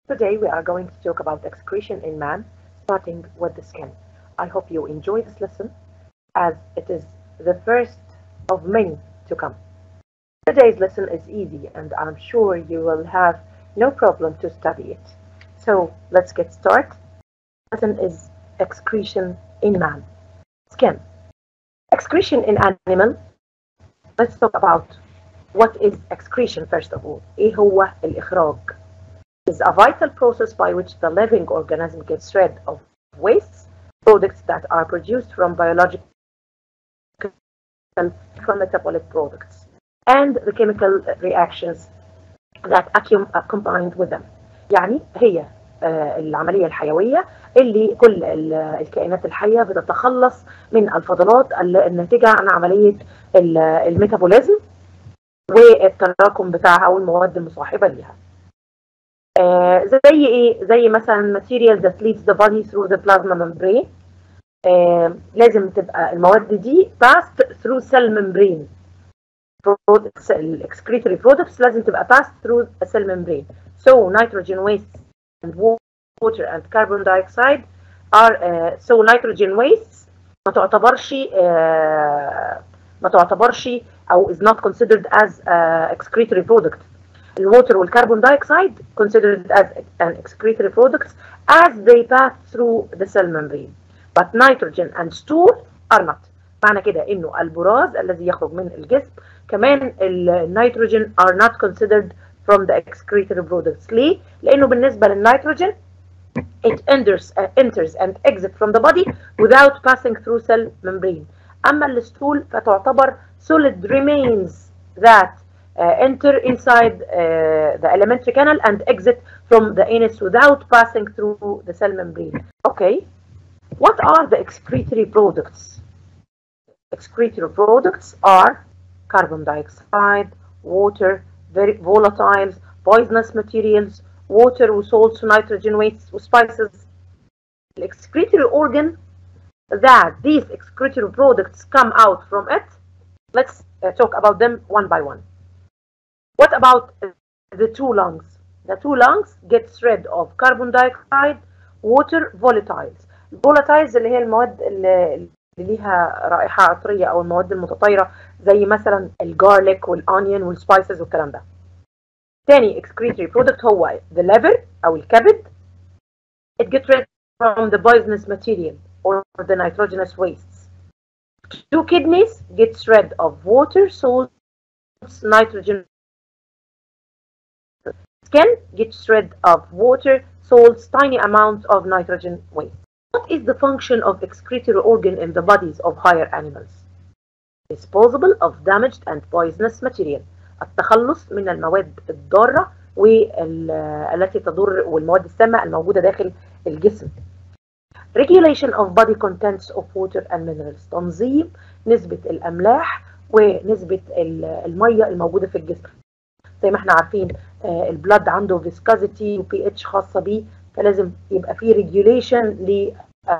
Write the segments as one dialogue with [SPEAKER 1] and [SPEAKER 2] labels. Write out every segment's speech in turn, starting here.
[SPEAKER 1] Today we are going to talk about excretion in man, starting with the skin. I hope you enjoy this lesson as it is the first of many to come. Today's lesson is easy and I'm sure you will have no problem to study it. So let's get started. Lesson is excretion in man. Skin. Excretion in animal. Let's talk about what is excretion first of all. ايه هو الإخراج؟ is a vital process by which the living organism gets rid of wastes, products that are produced from biological from metabolic products, and the chemical reactions that accum- are combined with them. يعني هي آه، العملية الحيوية اللي كل ال- الكائنات الحية بتتخلص من الفضلات ال- الناتجة عن عملية ال- الميتابوليزم والتراكم بتاعها والمواد المصاحبة ليها. آه، زي ايه زي مثلا material that leads the body through the plasma membrane آه، لازم تبقى المواد دي passed through cell membrane products ال excretory products لازم تبقى passed through a cell membrane so nitrogen waste and water and carbon dioxide are uh, so nitrogen wastes ما تعتبرش آه، ما تعتبرش او is not considered as uh, excretory product الووتر والكربون دايوكسيد considered as an excretory products as they pass through the cell membrane but nitrogen and stool are not معنى كده انه البراز الذي يخرج من الجسم كمان النيتروجين are not considered from the excretory products ليه؟ لانه بالنسبه للنيتروجين it enters, uh, enters and exits from the body without passing through cell membrane اما الستول فتعتبر solid remains that uh, enter inside uh, the alimentary canal and exit from the anus without passing through the cell membrane. Okay, what are the excretory products? Excretory products are carbon dioxide, water, very volatiles, poisonous materials, water with salts, nitrogen wastes, with spices. The excretory organ that these excretory products come out from it, let's uh, talk about them one by one. What about the two lungs? The two lungs gets rid of carbon dioxide, water, volatiles. Volatiles اللي هي المواد اللي اللي ليها رائحة عطرية أو المواد المتطايرة زي مثلا الجارليك والأونيون والسبايسز والكلام ده. تاني excretory product هو the liver أو الكبد. It gets rid from the poisonous material or the nitrogenous wastes. Two kidneys gets rid of water, salts, nitrogen Skin gets rid of water, salts, tiny amounts of nitrogen waste. What is the function of excretory organ in the bodies of higher animals? Disposable of damaged and poisonous material. التخلص من المواد الضارة والتي تضر والمواد السامة الموجودة داخل الجسم. Regulation of body contents of water and minerals. تنظيم نسبة الأملاح ونسبة المية الموجودة في الجسم. زي ما احنا عارفين البلد عنده فيسكازيتي وبي اتش خاصه بيه فلازم يبقى في ريجوليشن ل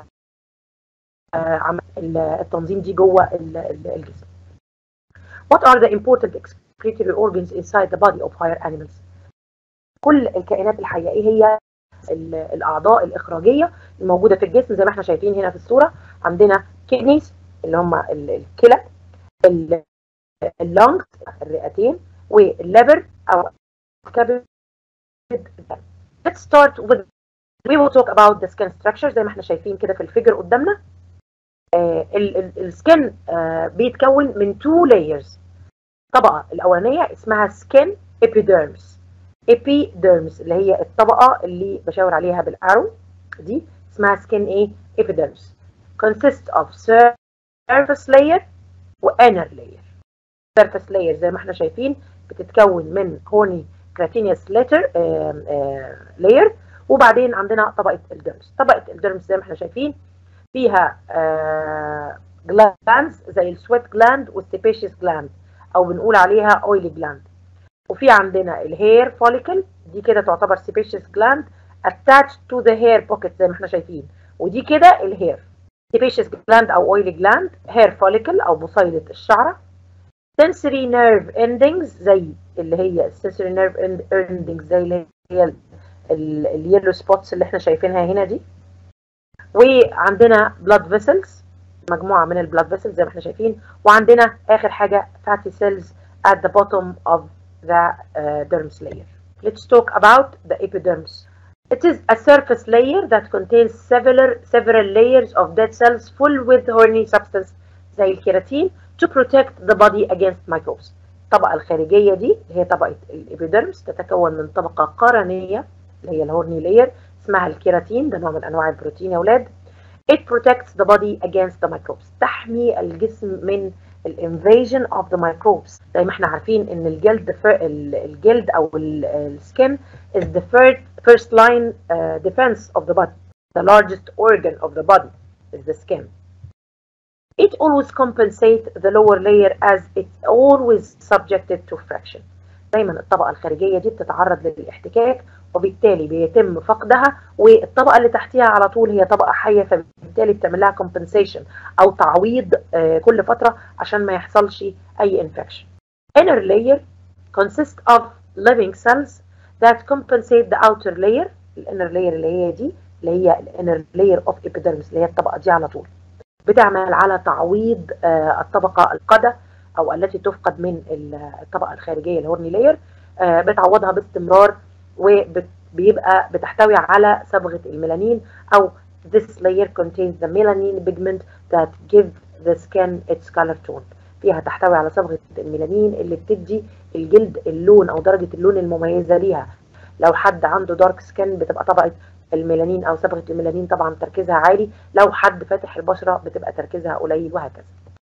[SPEAKER 1] التنظيم دي جوه الجسم. What are the important excretory organs inside the body of higher animals? كل الكائنات الحيه ايه هي الاعضاء الاخراجيه الموجوده في الجسم زي ما احنا شايفين هنا في الصوره عندنا كيدنيز اللي هم الكلى اللونجز الرئتين والليفر او الكبد let's start with we will talk about the skin structure زي ما احنا شايفين كده في الفيجر قدامنا آه السكن آه بيتكون من two layers الطبقه الاولانيه اسمها skin epidermis epidermis اللي هي الطبقه اللي بشاور عليها بالارو دي اسمها skin ايه epidermis consists of surface layer و inner layer surface layer زي ما احنا شايفين بتتكون من هورني كراتينيوس ليتر لاير وبعدين عندنا طبقه الدرمس طبقه الدرمس زي ما احنا شايفين فيها جلاندز زي السويت جلاند والسيبيشيس جلاند او بنقول عليها اويلي جلاند وفي عندنا الهير فوليكل دي كده تعتبر سيبيشيس جلاند attached to the hair pocket زي ما احنا شايفين ودي كده الهير سيبيشيس جلاند او اويلي جلاند هير فوليكل او بصيله الشعره sensory nerve endings زي اللي هي sensory nerve endings زي اللي هي اليلو سبوتس اللي احنا شايفينها هنا دي وعندنا blood vessels مجموعة من البلاد فيسلز زي ما احنا شايفين وعندنا آخر حاجة fatty cells at the bottom of the uh, dermis layer. Let's talk about the epidermis. It is a surface layer that contains several several layers of dead cells full with horny substance زي الكيراتين to protect the body against microbes. الطبقة الخارجية دي هي طبقة الإبيدرمس تتكون من طبقة قرنية اللي هي الهورني لاير اسمها الكيراتين ده نوع من أنواع البروتين يا أولاد. It protects the body against the microbes. تحمي الجسم من الانفيجن اوف ذا microbes زي ما احنا عارفين ان الجلد الجلد او السكن is the first first line uh, defense of the body. The largest organ of the body is the skin. It always compensates the lower layer as it's always subjected to friction. دايما الطبقة الخارجية دي بتتعرض للاحتكاك وبالتالي بيتم فقدها والطبقة اللي تحتها على طول هي طبقة حية فبالتالي بتعمل لها compensation أو تعويض كل فترة عشان ما يحصلش أي infection. Inner layer consists of living cells that compensate the outer layer الانر layer اللي هي دي اللي هي الانر layer of epidermis اللي هي الطبقة دي على طول. بتعمل على تعويض الطبقة القدة أو التي تفقد من الطبقة الخارجية الهورني لاير بتعوضها باستمرار وبيبقى بتحتوي على صبغة الميلانين أو this layer contains the melanin pigment that give the skin its color tone فيها تحتوي على صبغة الميلانين اللي بتدي الجلد اللون أو درجة اللون المميزة ليها لو حد عنده دارك سكين بتبقى طبقة الميلانين او صبغه الميلانين طبعا تركيزها عالي لو حد فاتح البشره بتبقى تركيزها قليل وهكذا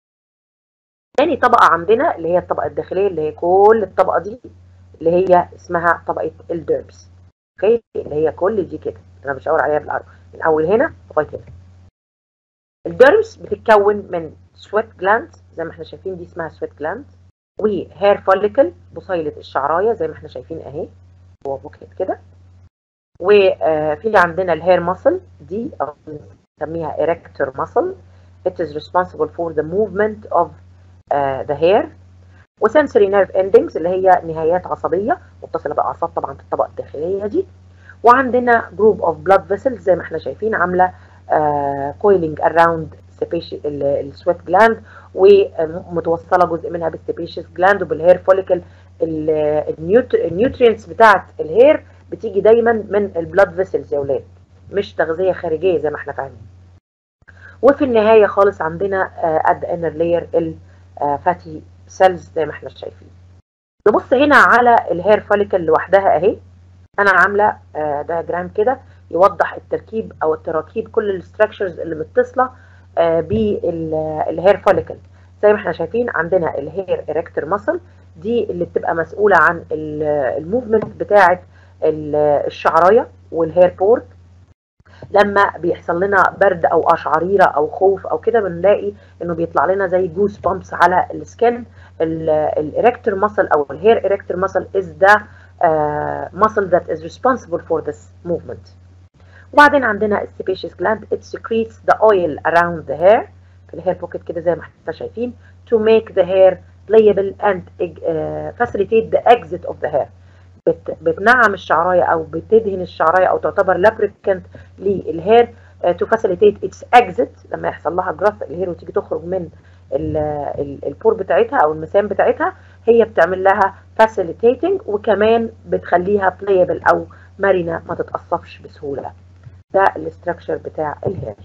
[SPEAKER 1] تاني طبقه عندنا اللي هي الطبقه الداخليه اللي هي كل الطبقه دي اللي هي اسمها طبقه الديربس اوكي اللي هي كل دي كده انا بشاور عليها بالارض من اول هنا لغايه هنا الديرمس بتتكون من سويت جلاند زي ما احنا شايفين دي اسمها سويت جلاند وهير فوليكل بصيله الشعرايه زي ما احنا شايفين اهي هو بوكلت كده وفي عندنا الهير ماسل دي او بنسميها اريكتور ماسل it is responsible for the movement of uh, the hair وسنسوري نيرف اندنجز اللي هي نهايات عصبيه متصله باعصاب طبعا في الطبقه الداخليه دي وعندنا جروب اوف بلاد فيسلز زي ما احنا شايفين عامله كويلنج اراوند السويت جلاند ومتوصله جزء منها بالسبيشيس جلاند وبالهير فوليكل النيوترينتس بتاعت الهير بتيجي دايما من البلاد فيسلز يا ولاد مش تغذيه خارجيه زي ما احنا فاهمين وفي النهايه خالص عندنا اد انر لاير الفاتي سيلز زي ما احنا شايفين نبص هنا على الهير فوليكل لوحدها اهي انا عامله دياجرام كده يوضح التركيب او التراكيب كل الاستراكشرز اللي متصله بالهير فوليكل زي ما احنا شايفين عندنا الهير اريكتور ماسل دي اللي بتبقى مسؤوله عن الموفمنت بتاعه الشعرايه والهير بورت لما بيحصل لنا برد او قشعريره او خوف او كده بنلاقي انه بيطلع لنا زي جوس بامبس على السكن الاريكتور ماسل او الهير اريكتور ماسل از ذا muscle that is responsible for this movement وبعدين عندنا السبيشيس جلاند it secretes the oil around the hair في الهير بوكيت كده زي ما احنا شايفين to make the hair playable and uh, facilitate the exit of the hair بت بتنعم الشعرايه او بتدهن الشعرايه او تعتبر لابريكنت للهير uh, to facilitate its exit لما يحصل لها جراث الهير وتيجي تخرج من البور بتاعتها او المسام بتاعتها هي بتعمل لها facilitating وكمان بتخليها playable او مرنه ما تتقصفش بسهوله ده الاستراكشر بتاع الهير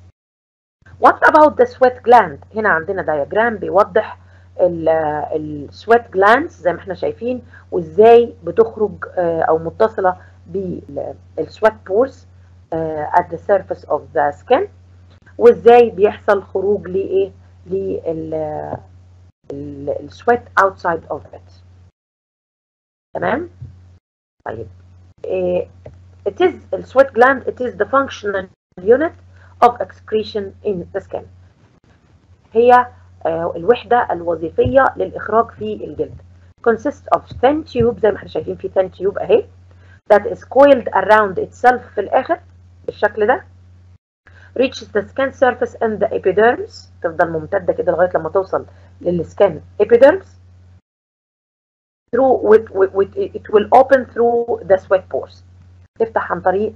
[SPEAKER 1] What about the sweat gland هنا عندنا دايجرام بيوضح السويت جلاندز زي ما احنا شايفين وازاي بتخرج او متصله بالسويت بورز at the surface of the skin وازاي بيحصل خروج لايه للسويت outside of it تمام طيب it is the sweat gland it is the functional unit of excretion in the skin هي الوحدة الوظيفية للإخراج في الجلد consists of thin tube زي ما احنا شايفين في thin tube اهي that is coiled around itself في الآخر بالشكل ده reaches the skin surface and the epidermis تفضل ممتدة كده لغاية لما توصل للسكن epidermis through with, with, with, it will open through the sweat pores تفتح عن طريق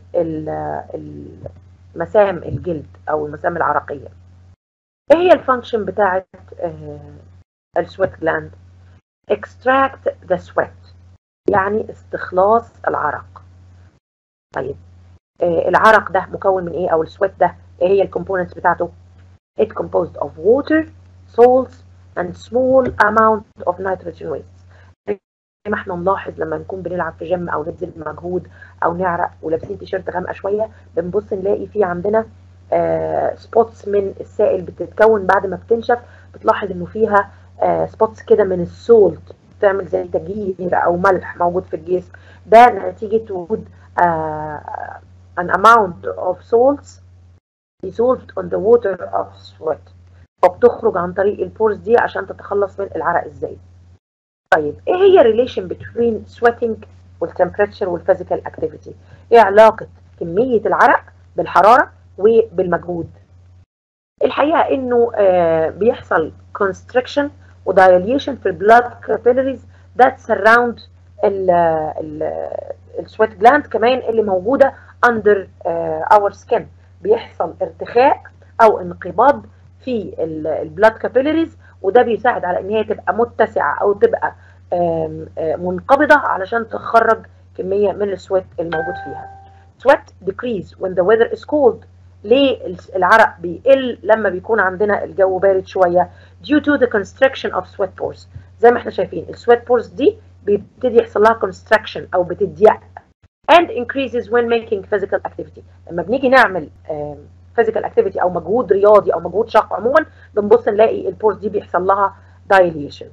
[SPEAKER 1] مسام الجلد او المسام العرقيه ايه هي الفانكشن بتاعت السويت جلاند extract the sweat يعني استخلاص العرق طيب آه العرق ده مكون من ايه او السويت ده ايه هي الكومبوننتس بتاعته it composed of water salts and small amount of nitrogen waste زي ما احنا نلاحظ لما نكون بنلعب في جيم او نبذل مجهود او نعرق ولابسين تيشيرت غامقه شويه بنبص نلاقي في عندنا آه سبوتس من السائل بتتكون بعد ما بتنشف بتلاحظ انه فيها آه سبوتس كده من السولت بتعمل زي تجير او ملح موجود في الجسم ده نتيجه وجود آه an amount of salts dissolved on the water of sweat وبتخرج عن طريق البورز دي عشان تتخلص من العرق ازاي طيب ايه هي relation between sweating والtemperature والphysical activity ايه علاقة كمية العرق بالحرارة وبالمجهود الحقيقة انه آه بيحصل constriction ودايليشن في البلاد capillaries that surround السويت جلاند كمان اللي موجودة under uh, our skin بيحصل ارتخاء او انقباض في البلاد كابيلاريز وده بيساعد على ان هي تبقى متسعه او تبقى منقبضه علشان تخرج كميه من السويت الموجود فيها. sweat decrease when the weather is cold ليه العرق بيقل لما بيكون عندنا الجو بارد شويه due to the constriction of sweat pores زي ما احنا شايفين السويت بورز دي بيبتدي يحصل لها constriction او بتضيق and increases when making physical activity لما بنيجي نعمل physical activity او مجهود رياضي او مجهود شاق عموما بنبص نلاقي البورز دي بيحصل لها dilation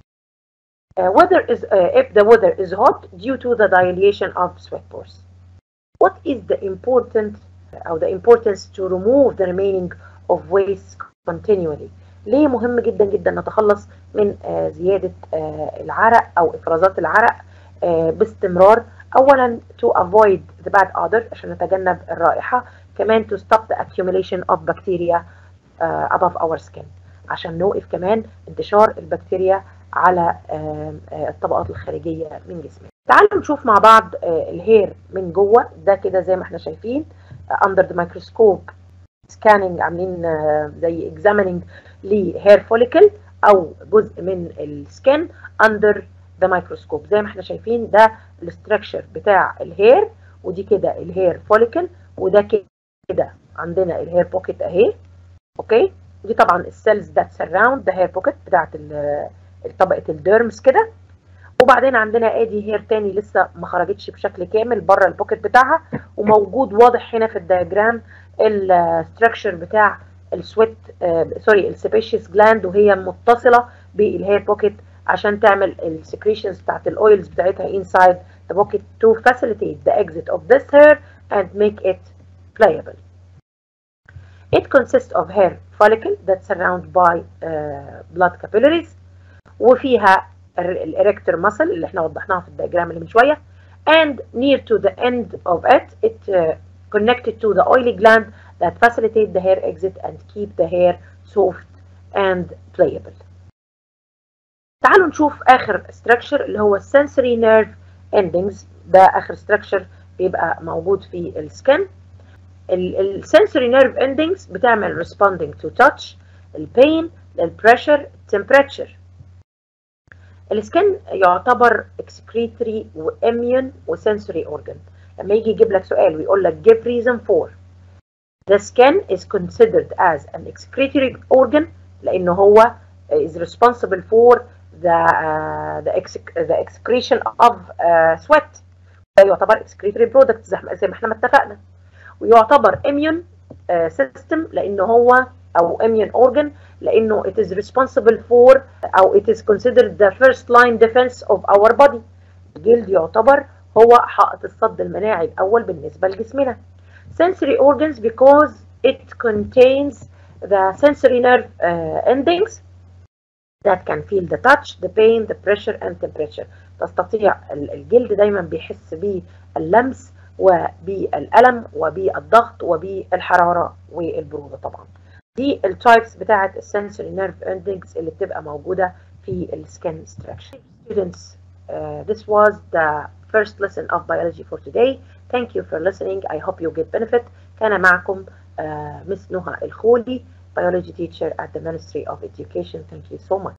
[SPEAKER 1] uh, weather is uh, if the weather is hot due to the dilation of sweat pores what is the important or the importance to remove the remaining of waste continually ليه مهم جدا جدا نتخلص من uh, زيادة uh, العرق او افرازات العرق uh, باستمرار اولا to avoid the bad odor عشان نتجنب الرائحة كمان to stop the accumulation of bacteria uh, above our skin عشان نوقف كمان انتشار البكتيريا على uh, uh, الطبقات الخارجية من جسمنا تعالوا نشوف مع بعض uh, الهير من جوه ده كده زي ما احنا شايفين uh, under the microscope scanning عاملين uh, زي examining لهير follicle او جزء من السكن under the microscope زي ما احنا شايفين ده الاستراكشر بتاع الهير ودي كده الهير فوليكل وده كده عندنا الهير بوكيت اهي اوكي دي طبعا السيلز ذات سراوند ذا هير بوكيت بتاعت طبقه الديرمز كده وبعدين عندنا ادي هير تاني لسه ما خرجتش بشكل كامل بره البوكيت بتاعها وموجود واضح هنا في الدياجرام الستراكشر بتاع السويت سوري السبيشيس جلاند وهي متصله بالهير بوكيت عشان تعمل السكريشنز بتاعت الاويلز بتاعتها inside the pocket to facilitate the exit of this hair and make it pliable. It consists of hair follicle that's surrounded by uh, blood capillaries وفيها الاريكتور muscle اللي احنا وضحناها في الدياجرام اللي من شويه and near to the end of it it uh, connected to the oily gland that facilitate the hair exit and keep the hair soft and pliable. تعالوا نشوف اخر structure اللي هو sensory nerve endings ده اخر structure بيبقى موجود في السكن السنسوري نيرف اندنجز بتعمل responding to touch البين البريشر temperature السكن يعتبر excretory واميون وسنسوري organ لما يجي يجيب لك سؤال ويقول لك give reason for the skin is considered as an excretory organ لانه هو is responsible for the uh, the, ex the excretion of uh, sweat ده يعتبر excretory product زي ما احنا ما اتفقنا ويعتبر immune uh, system لانه هو او immune organ لانه it is responsible for او it is considered the first line defense of our body الجلد يعتبر هو حائط الصد المناعي الاول بالنسبه لجسمنا sensory organs because it contains the sensory nerve uh, endings that can feel the touch, the pain, the pressure and temperature. تستطيع الجلد دايما بيحس باللمس وبالألم وبالضغط وبالحرارة والبرودة طبعا. دي التايبس بتاعت السنسوري نيرف اندكس اللي بتبقى موجودة في السكن ستراكشر. Students, uh, this was the first lesson of biology for today. Thank you for listening. I hope you get benefit. كان معكم مس نهى الخولي biology teacher at the Ministry of Education. Thank you so much.